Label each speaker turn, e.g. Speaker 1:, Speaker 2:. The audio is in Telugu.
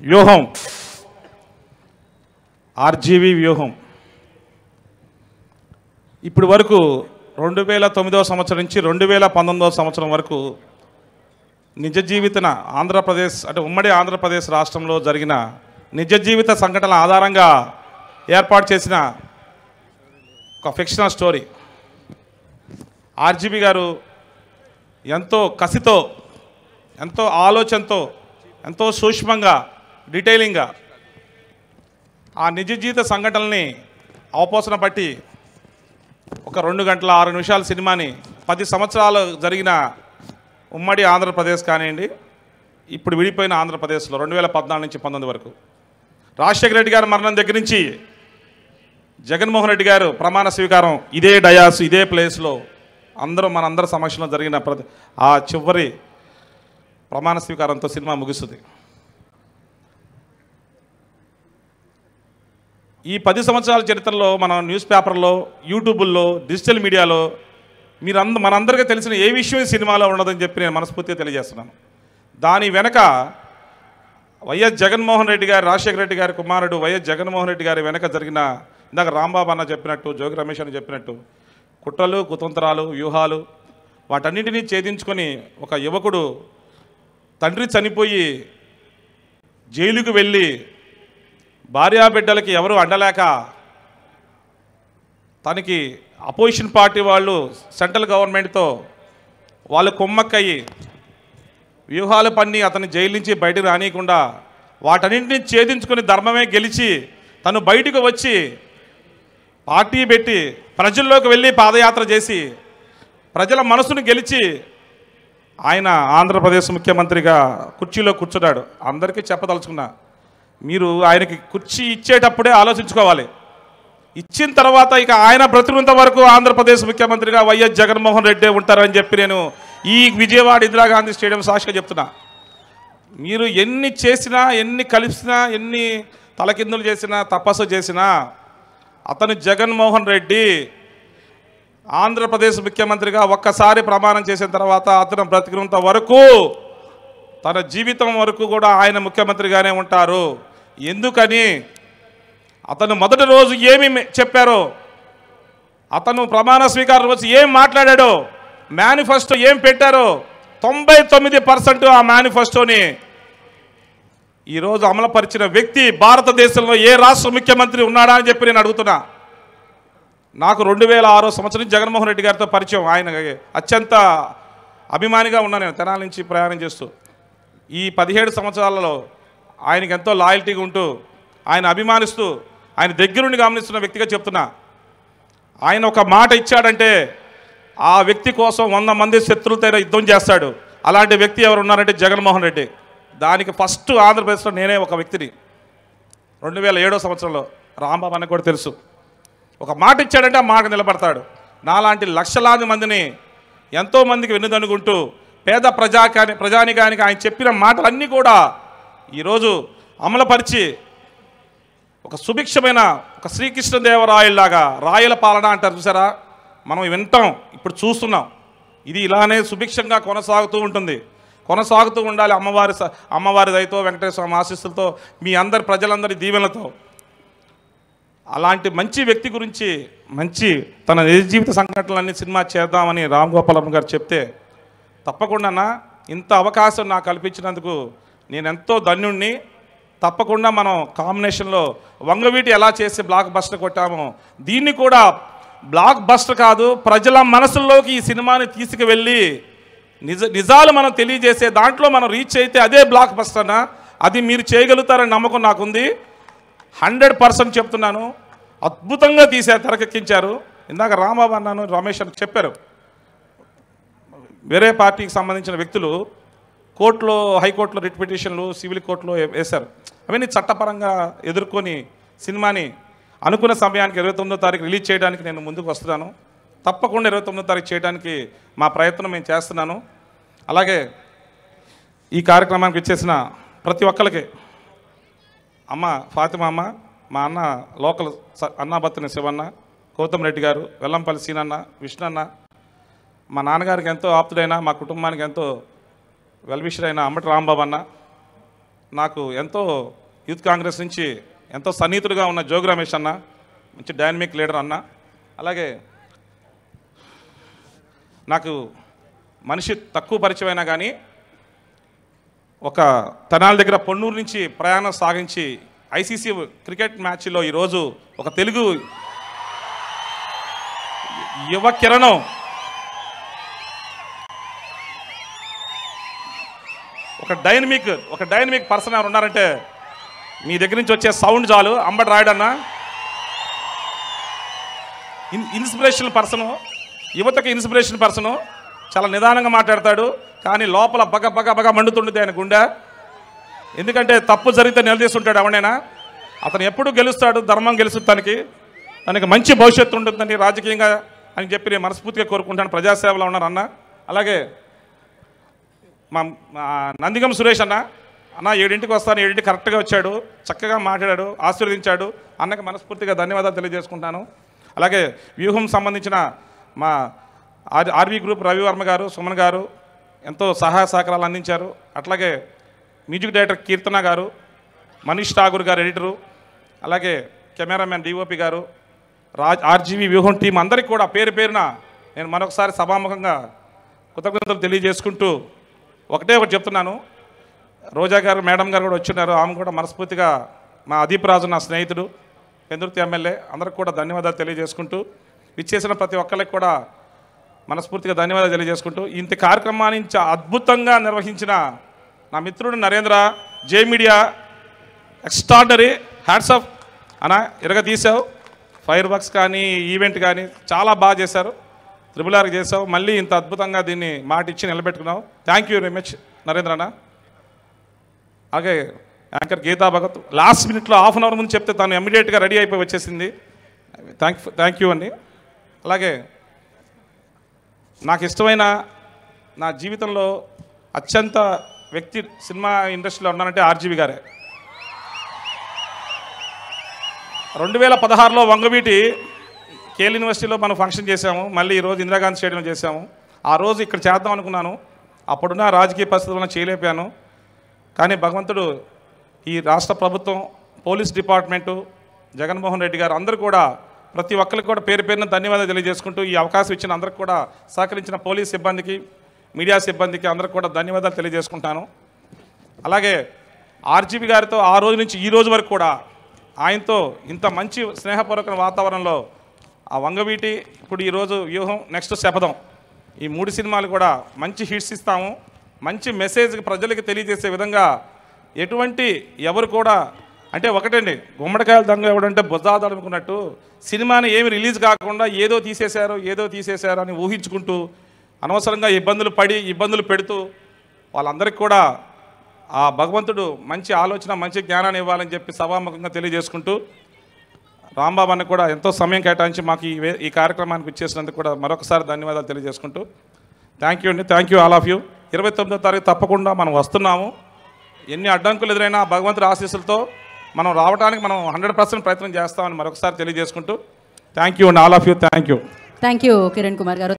Speaker 1: వ్యూహం ఆర్జీవి వ్యూహం ఇప్పటి వరకు రెండు వేల తొమ్మిదవ సంవత్సరం నుంచి రెండు వేల పంతొమ్మిదవ సంవత్సరం వరకు నిజ జీవితన ఆంధ్రప్రదేశ్ అంటే ఉమ్మడి ఆంధ్రప్రదేశ్ రాష్ట్రంలో జరిగిన నిజ జీవిత సంఘటనల ఆధారంగా ఏర్పాటు చేసిన ఒక ఫిక్షనల్ స్టోరీ ఆర్జీబీ గారు ఎంతో కసితో ఎంతో ఆలోచనతో ఎంతో సూక్ష్మంగా డీటెయిలింగ్గా ఆ నిజ జీవిత సంఘటనల్ని అవపోసన పట్టి ఒక రెండు గంటల ఆరు నిమిషాల సినిమాని పది సంవత్సరాలు జరిగిన ఉమ్మడి ఆంధ్రప్రదేశ్ కానివ్వండి ఇప్పుడు విడిపోయిన ఆంధ్రప్రదేశ్లో రెండు వేల పద్నాలుగు నుంచి పంతొమ్మిది వరకు రాజశేఖర రెడ్డి గారి మరణం దగ్గర నుంచి జగన్మోహన్ రెడ్డి గారు ప్రమాణ స్వీకారం ఇదే డయాస్ ఇదే ప్లేస్లో అందరూ మనందరి సమక్షంలో జరిగిన ప్రతి ఆ చివరి ప్రమాణ స్వీకారంతో సినిమా ముగుస్తుంది ఈ పది సంవత్సరాల చరిత్రలో మన న్యూస్ పేపర్లో యూట్యూబుల్లో డిజిటల్ మీడియాలో మీరంద మనందరికీ తెలిసిన ఏ విషయం ఈ సినిమాలో ఉండదని చెప్పి నేను మనస్ఫూర్తిగా తెలియజేస్తున్నాను దాని వెనక వైఎస్ జగన్మోహన్ రెడ్డి గారు రాజశేఖర రెడ్డి గారి కుమారుడు వైఎస్ జగన్మోహన్ రెడ్డి గారి వెనక జరిగిన ఇందాక రాంబాబు అన్న చెప్పినట్టు జోగి రమేష్ అని చెప్పినట్టు కుట్రలు కుతంత్రాలు వ్యూహాలు వాటన్నింటినీ ఛేదించుకొని ఒక యువకుడు తండ్రి చనిపోయి జైలుకు వెళ్ళి భార్యాబిడ్డలకి ఎవరు అండలేక తనకి అపోజిషన్ పార్టీ వాళ్ళు సెంట్రల్ గవర్నమెంట్తో వాళ్ళు కుమ్మక్కయ్యి వ్యూహాలు పన్ని అతని జైలు నుంచి బయటకు రానియకుండా వాటన్నింటినీ ఛేదించుకొని ధర్మమే గెలిచి తను బయటకు వచ్చి పార్టీ పెట్టి ప్రజల్లోకి వెళ్ళి పాదయాత్ర చేసి ప్రజల మనసును గెలిచి ఆయన ఆంధ్రప్రదేశ్ ముఖ్యమంత్రిగా కుర్చీలో కూర్చున్నాడు అందరికీ చెప్పదలుచుకున్నా మీరు ఆయనకి కుర్చీ ఇచ్చేటప్పుడే ఆలోచించుకోవాలి ఇచ్చిన తర్వాత ఇక ఆయన బ్రతికినంత వరకు ఆంధ్రప్రదేశ్ ముఖ్యమంత్రిగా వైఎస్ జగన్మోహన్ రెడ్డి ఉంటారని చెప్పి నేను ఈ విజయవాడ ఇందిరాగాంధీ స్టేడియం సాక్షిగా చెప్తున్నా మీరు ఎన్ని చేసినా ఎన్ని కలిసినా ఎన్ని తలకిందులు చేసినా తపస్సు చేసినా అతను జగన్మోహన్ రెడ్డి ఆంధ్రప్రదేశ్ ముఖ్యమంత్రిగా ఒక్కసారి ప్రమాణం చేసిన తర్వాత అతను బ్రతికినంత వరకు తన జీవితం వరకు కూడా ఆయన ముఖ్యమంత్రిగానే ఉంటారు ఎందుకని అతను మొదటి రోజు ఏమి మె- చెప్పారో అతను ప్రమాణ స్వీకారం రోజు ఏం మాట్లాడాడో మేనిఫెస్టో ఏం పెట్టారో తొంభై తొమ్మిది పర్సెంట్ ఆ మేనిఫెస్టోని ఈరోజు అమలుపరిచిన వ్యక్తి భారతదేశంలో ఏ రాష్ట్ర ముఖ్యమంత్రి ఉన్నాడా అని చెప్పి నేను అడుగుతున్నా నాకు రెండు వేల ఆరో సంవత్సరం జగన్మోహన్ రెడ్డి గారితో పరిచయం ఆయన అత్యంత అభిమానిగా ఉన్నా నేను తెనాల నుంచి ప్రయాణం చేస్తూ ఈ పదిహేడు సంవత్సరాలలో ఆయనకి ఎంతో లాయల్టీగా ఉంటూ ఆయన అభిమానిస్తూ ఆయన దగ్గరుండి గమనిస్తున్న వ్యక్తిగా చెప్తున్నా ఆయన ఒక మాట ఇచ్చాడంటే ఆ వ్యక్తి కోసం వంద మంది శత్రులతో యుద్ధం చేస్తాడు అలాంటి వ్యక్తి ఎవరు ఉన్నారంటే జగన్మోహన్ రెడ్డి దానికి ఫస్ట్ ఆంధ్రప్రదేశ్లో నేనే ఒక వ్యక్తిని రెండు వేల ఏడో సంవత్సరంలో రాంబాబు అన్న కూడా తెలుసు ఒక మాట ఇచ్చాడంటే ఆ మాట నిలబడతాడు నాలాంటి లక్షలాది మందిని ఎంతోమందికి వెన్నుదనుకుంటూ పేద ప్రజాకాని ప్రజానికానికి ఆయన చెప్పిన మాటలన్నీ కూడా ఈరోజు అమలుపరిచి ఒక సుభిక్షమైన ఒక శ్రీకృష్ణదేవరాయల్లాగా రాయల పాలన అంటారు చూసారా మనం వింటాం ఇప్పుడు చూస్తున్నాం ఇది ఇలానే సుభిక్షంగా కొనసాగుతూ ఉంటుంది కొనసాగుతూ ఉండాలి అమ్మవారి స- అమ్మవారి దయతో వెంకటేశ్వర స్వామి ఆశీస్సులతో మీ అందరి ప్రజలందరి దీవెనలతో అలాంటి మంచి వ్యక్తి గురించి మంచి తన నిజ జీవిత సంఘటనలన్నీ సినిమా చేద్దామని రామ్ గోపాలం గారు చెప్తే తప్పకుండా ఇంత అవకాశం నాకు కల్పించినందుకు నేను ఎంతో ధన్యుణ్ణి తప్పకుండా మనం కాంబినేషన్లో వంగవీటి ఎలా చేసి బ్లాక్ బస్టర్ కొట్టామో దీన్ని కూడా బ్లాక్ బస్టర్ కాదు ప్రజల మనసుల్లోకి ఈ సినిమాని తీసుకువెళ్ళి నిజ నిజాలు మనం తెలియజేసే దాంట్లో మనం రీచ్ అయితే అదే బ్లాక్ బస్టర్నా అది మీరు చేయగలుగుతారని నమ్మకం నాకుంది హండ్రెడ్ పర్సెంట్ చెప్తున్నాను అద్భుతంగా తీశారు తెరకెక్కించారు ఇందాక రాంబాబు అన్నాను రమేష్ అని చెప్పారు వేరే పార్టీకి సంబంధించిన వ్యక్తులు కోర్టులో హైకోర్టులో రిట్ పిటిషన్లు సివిల్ కోర్టులో వే- వేశారు అవన్నీ చట్టపరంగా ఎదుర్కొని సినిమాని అనుకున్న సమయానికి ఇరవై తొమ్మిదో తారీఖు రిలీజ్ చేయడానికి నేను ముందుకు వస్తున్నాను తప్పకుండా ఇరవై తొమ్మిదో తారీఖు చేయడానికి మా ప్రయత్నం మేము చేస్తున్నాను అలాగే ఈ కార్యక్రమానికి ఇచ్చేసిన ప్రతి ఒక్కరికి అమ్మ ఫాతిమా అమ్మ మా అన్న లోకల్ స- అన్నాబత్తిని శివన్న గౌతమ్ రెడ్డి గారు వెల్లంపల్లి సీనన్న విష్ణన్న మా నాన్నగారికి ఎంతో ఆప్తుడైన మా కుటుంబానికి ఎంతో వెల్విషర్ అయిన అమ్మటి రాంబాబు అన్న నాకు ఎంతో యూత్ కాంగ్రెస్ నుంచి ఎంతో సన్నిహితుడుగా ఉన్న జోగి రమేష్ అన్న మంచి డైనమిక్ లీడర్ అన్న అలాగే నాకు మనిషి తక్కువ పరిచయం అయినా కానీ ఒక తనాల దగ్గర పొన్నూరు నుంచి ప్రయాణం సాగించి ఐసీసీ క్రికెట్ మ్యాచ్లో ఈరోజు ఒక తెలుగు యువ కిరణం ఒక డైనమిక్ ఒక డైనమిక్ పర్సన్ ఎవరు ఉన్నారంటే మీ దగ్గర నుంచి వచ్చే సౌండ్ చాలు అంబటి రాయడన్నా ఇన్ ఇన్స్పిరేషన్ పర్సను యువతకి ఇన్స్పిరేషన్ పర్సను చాలా నిదానంగా మాట్లాడతాడు కానీ లోపల బగ బగ బగ మండుతుంటుంది ఆయన గుండె ఎందుకంటే తప్పు జరిగితే నిలదీస్తుంటాడు ఎవడైనా అతను ఎప్పుడు గెలుస్తాడు ధర్మం గెలుస్తుంది తనకి తనకి మంచి భవిష్యత్తు ఉంటుందని రాజకీయంగా అని చెప్పి నేను మనస్ఫూర్తిగా కోరుకుంటాను ప్రజాసేవలో ఉన్నారు అన్న అలాగే మా మా నందిగం సురేష్ అన్న అన్న ఏడింటికి వస్తాను ఏడింటికి కరెక్ట్గా వచ్చాడు చక్కగా మాట్లాడాడు ఆశీర్వదించాడు అన్నకి మనస్ఫూర్తిగా ధన్యవాదాలు తెలియజేసుకుంటాను అలాగే వ్యూహం సంబంధించిన మా ఆర్ ఆర్వీ గ్రూప్ రవివర్మ గారు సుమన్ గారు ఎంతో సహాయ సహకారాలు అందించారు అట్లాగే మ్యూజిక్ డైరెక్టర్ కీర్తన గారు మనీష్ ఠాగూర్ గారు ఎడిటరు అలాగే కెమెరామెన్ డిఓపి గారు రాజ్ ఆర్జీవీ వ్యూహం టీం అందరికీ కూడా పేరు పేరున నేను మరొకసారి సభాముఖంగా కృతజ్ఞతలు తెలియజేసుకుంటూ ఒకటే ఒకటి చెప్తున్నాను రోజా గారు మేడం గారు కూడా వచ్చిన్నారు ఆమె కూడా మనస్ఫూర్తిగా మా అదీప్ రాజు నా స్నేహితుడు పెందుర్తి ఎమ్మెల్యే అందరికి కూడా ధన్యవాదాలు తెలియజేసుకుంటూ ఇచ్చేసిన ప్రతి ఒక్కరికి కూడా మనస్ఫూర్తిగా ధన్యవాదాలు తెలియజేసుకుంటూ ఇంత కార్యక్రమాన్ని చా- అద్భుతంగా నిర్వహించిన నా మిత్రుడు Narendra J media extraordinary hats off అన్న ఇరగ తీసావు ఫైర్ వర్క్స్ కానీ ఈవెంట్ కానీ చాలా బాగా చేశారు త్రిబుల్ ఆర్ చేసావు మళ్ళీ ఇంత అద్భుతంగా దీన్ని మాట ఇచ్చి నిలబెట్టుకున్నావు thank you very much Narendra అన్న అలాగే యాంకర్ గీతా భగత్ లాస్ట్ మినిట్లో హాఫ్ అన్ అవర్ ముందు చెప్తే తను ఇమ్మీడియట్గా రెడీ అయిపోయి వచ్చేసింది థ్యాంక్ థ్యాంక్ యూ అండి అలాగే నాకు ఇష్టమైన నా జీవితంలో అత్యంత వ్యక్తి సినిమా ఇండస్ట్రీలో ఉన్నానంటే ఆర్జీవి గారే రెండు వేల పదహారులో వంగవీటి కేల్ యూనివర్సిటీలో మనం ఫంక్షన్ చేశాము మళ్ళీ ఈరోజు ఇందిరాగాంధీ స్టేడియం చేశాము ఆ రోజు ఇక్కడ చేద్దాం అనుకున్నాను అప్పుడున్న రాజకీయ పరిస్థితులను చేయలేకపోయాను కానీ భగవంతుడు ఈ రాష్ట్ర ప్రభుత్వం పోలీస్ డిపార్ట్మెంటు జగన్మోహన్ రెడ్డి గారు అందరూ కూడా ప్రతి ఒక్కరికి కూడా పేరు పేరున ధన్యవాదాలు తెలియజేసుకుంటూ ఈ అవకాశం ఇచ్చిన అందరికి కూడా సహకరించిన పోలీస్ సిబ్బందికి మీడియా సిబ్బందికి అందరికి కూడా ధన్యవాదాలు తెలియజేసుకుంటాను అలాగే ఆర్జీబీ గారితో ఆ రోజు నుంచి ఈ రోజు వరకు కూడా ఆయనతో ఇంత మంచి స్నేహపూర్వక వాతావరణంలో ఆ వంగవీటి ఇప్పుడు ఈరోజు వ్యూహం నెక్స్ట్ శపథం ఈ మూడు సినిమాలు కూడా మంచి హిట్స్ ఇస్తాము మంచి మెసేజ్ ప్రజలకి తెలియజేసే విధంగా ఎటువంటి ఎవరు కూడా అంటే ఒకటండి గుమ్మడికాయల దొంగ ఎవడంటే బుద్ధాదాడు అనుకున్నట్టు సినిమాని ఏమి రిలీజ్ కాకుండా ఏదో తీసేశారు ఏదో తీసేశారు అని ఊహించుకుంటూ అనవసరంగా ఇబ్బందులు పడి ఇబ్బందులు పెడుతూ వాళ్ళందరికీ కూడా ఆ భగవంతుడు మంచి ఆలోచన మంచి జ్ఞానాన్ని ఇవ్వాలని చెప్పి సభాముఖంగా తెలియజేసుకుంటూ రాంబాబు అన్న కూడా ఎంతో సమయం కేటాయించి మాకు ఈ వే- ఈ కార్యక్రమానికి ఇచ్చేసినందుకు కూడా మరొకసారి ధన్యవాదాలు తెలియజేసుకుంటూ థ్యాంక్ యూ అండి thank you all of you ఇరవై తొమ్మిదో తారీఖు తప్పకుండా మనం వస్తున్నాము ఎన్ని అడ్డంకులు ఎదురైనా భగవంతుడి ఆశీస్సులతో మనం రావడానికి మనం హండ్రెడ్ పర్సెంట్ ప్రయత్నం చేస్తామని మరొకసారి తెలియజేసుకుంటూ థ్యాంక్ యూ అండి all of you thank you
Speaker 2: thank you Kiran Kumar గారు